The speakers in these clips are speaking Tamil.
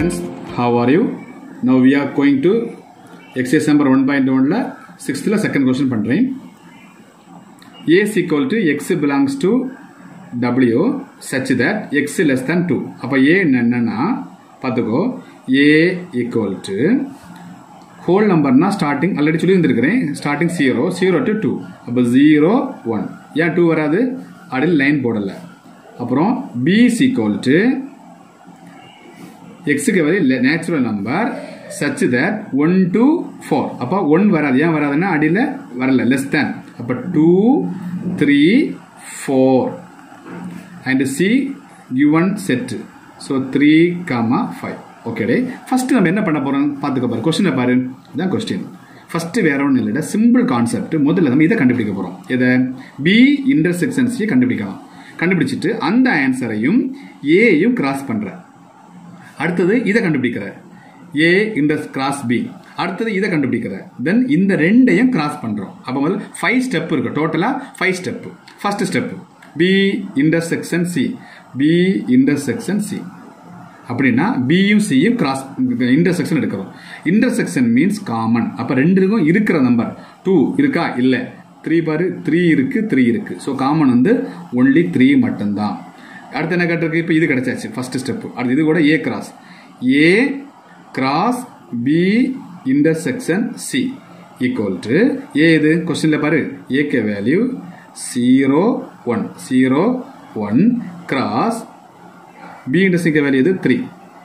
students how are you now we are going to exercise number 1.1ல 6th செகண்ட் கொஸ்டின் பண்றேன் a is equal to x belongs to w such that x less than 2 அப்ப a என்னன்னா பார்த்துக்கோ a equal to ஹோல் நம்பர்னா ஸ்டார்டிங் ஆல்ரெடி சொல்லி இருந்திருக்கிறேன் starting zero zero to two அப்போ ஜீரோ ஒன் ஏன் டூ வராது அடியில் லைன் போடல அப்புறம் பி சீக்வல் டு எக்ஸுக்கு வந்து natural number such that one two four அப்போ ஒன் வராது ஏன் வராதுன்னா அடியில் வரல லெஸ் தேன் அப்போ two three four and C given set so three comma five ஓகேடே ஃபர்ஸ்ட் நம்ம என்ன பண்ண போறோம் பார்த்துக்க பாரு கொஸ்டினை பாரு இதான் கொஸ்டின் ஃபர்ஸ்ட் வேற ஒன்றும் இல்லைடா சிம்பிள் கான்செப்ட் முதல்ல நம்ம இதை கண்டுபிடிக்க போறோம் இதை பி இன்டர்செக்ஷன்ஸையும் கண்டுபிடிக்கலாம் கண்டுபிடிச்சிட்டு அந்த ஆன்சரையும் ஏயும் கிராஸ் பண்ற அடுத்தது இதை கண்டுபிடிக்கிற ஏ இன்டர் கிராஸ் பி அடுத்தது இதை கண்டுபிடிக்கிற தென் இந்த ரெண்டையும் கிராஸ் பண்றோம் அப்போ முதல்ல ஃபைவ் ஸ்டெப் இருக்கு டோட்டலா five step first step B intersection C B intersection C அப்படின்னா பியும் சியும் கிராஸ் இன்டர்செக்ஷன் எடுக்கிறோம் இன்டர்செக்ஷன் மீன்ஸ் காமன் அப்ப ரெண்டுக்கும் இருக்கிற நம்பர் டூ இருக்கா இல்ல த்ரீ பாரு த்ரீ இருக்கு த்ரீ இருக்கு ஸோ காமன் வந்து ஒன்லி த்ரீ மட்டும்தான் அடுத்து என்ன கேட்டிருக்கு இப்போ இது கிடைச்சாச்சு ஃபர்ஸ்ட் ஸ்டெப் அடுத்து இது கூட A cross A cross B intersection C equal to A இது கொஸ்டின்ல பாரு ஏகே value zero one zero one cross B இன்டர்சிங்க வேல்யூ எது த்ரீ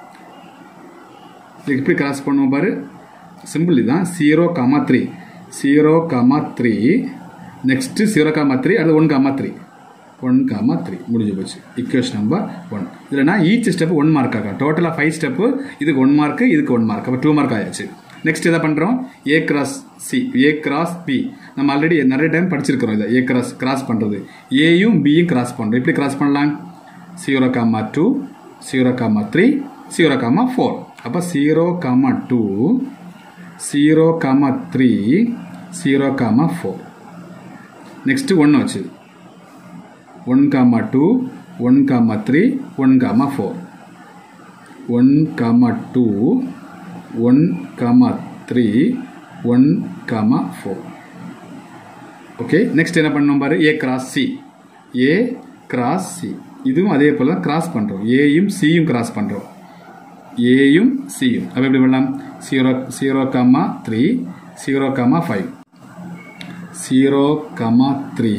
எப்படி கிராஸ் பண்ணுவோம் பாரு சிம்பிள் இதுதான் zero comma three zero comma three next zero comma three அது one comma three one comma three முடிஞ்சு போச்சு இக்குவேஷன் நம்பர் ஒன் இல்லைனா ஈச் ஸ்டெப் ஒன் மார்க் ஆகும் டோட்டலாக ஃபைவ் ஸ்டெப்பு இதுக்கு ஒன் மார்க் இதுக்கு ஒன் மார்க் அப்போ டூ மார்க் ஆயாச்சு நெக்ஸ்ட் எதை பண்ணுறோம் A cross C A cross B நம்ம ஆல்ரெடி நிறைய டைம் படிச்சிருக்கிறோம் இதை ஏ கிராஸ் கிராஸ் பண்ணுறது ஏயும் பியும் கிராஸ் பண்ணுறோம் எப்படி கிராஸ் பண்ணலாம் zero comma two zero comma three zero comma four அப்போ zero comma two zero comma three zero comma four next ஒன்று வச்சு one comma two one comma three one comma four one comma two one comma three one comma four okay next என்ன பண்ணோம் பாரு A cross C A cross C இதுவும் அதே போல கிராஸ் பண்றோம் ஏயும் சியும் கிராஸ் பண்றோம் ஏயும் சியும் அப்ப எப்படி பண்ணலாம் zero zero comma three zero comma five zero comma three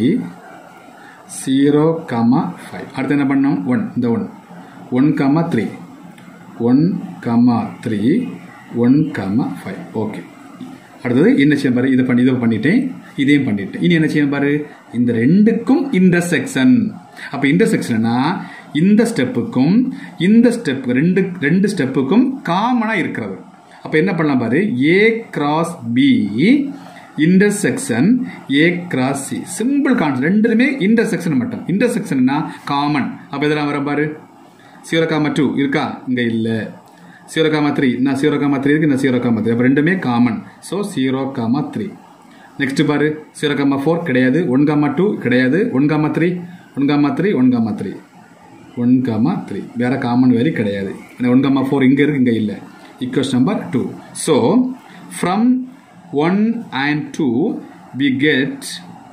zero comma five அடுத்து என்ன பண்ணோம் ஒன் இந்த one one comma three one comma three one comma five okay அடுத்தது என்ன செய்ய பாரு இதை பண்ணி இதை பண்ணிட்டேன் இதையும் பண்ணிட்டேன் இனி என்ன செய்யணும் பாரு இந்த ரெண்டுக்கும் இன்டர்செக்ஷன் அப்ப இன்டர்செக்ஷன்னா இந்த ஸ்டெப்புக்கும் இந்த ஸ்டெப் ரெண்டு ரெண்டு ஸ்டெப்புக்கும் காமனா இருக்கிறது அப்ப என்ன பண்ணலாம் பாரு A cross B intersection A cross C simple concept ரெண்டுமே இன்டர்செக்ஷன் மட்டும் இன்டர்செக்ஷன்னா காமன் அப்ப இதெல்லாம் வர பாரு ஜீரோ காமா டூ இருக்கா இங்க இல்ல ஜீரோ காமா த்ரீ நான் ஜீரோ காமா த்ரீ இருக்கு இந்த ஜீரோ காமா த்ரீ அப்ப ரெண்டுமே common so zero comma three next பாரு ஜீரோ காமா ஃபோர் கிடையாது ஒன் காமா டூ கிடையாது one comma three one comma three one comma three one comma three வேற காமன் வேல்யூ கிடையாது ஒன் காமா ஃபோர் இங்க இருக்கு இங்க இல்ல equation number two so from one and two we get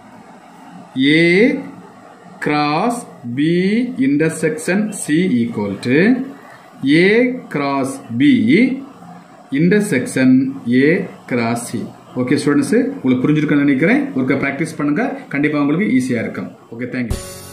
A cross B intersection C equal to A cross B intersection A cross C okay students உங்களுக்கு புரிஞ்சிருக்குன்னு நினைக்கிறேன் ஒருக்க ப்ராக்டிஸ் பண்ணுங்க கண்டிப்பாக உங்களுக்கு ஈஸியாக இருக்கும் ஓகே தேங்க்யூ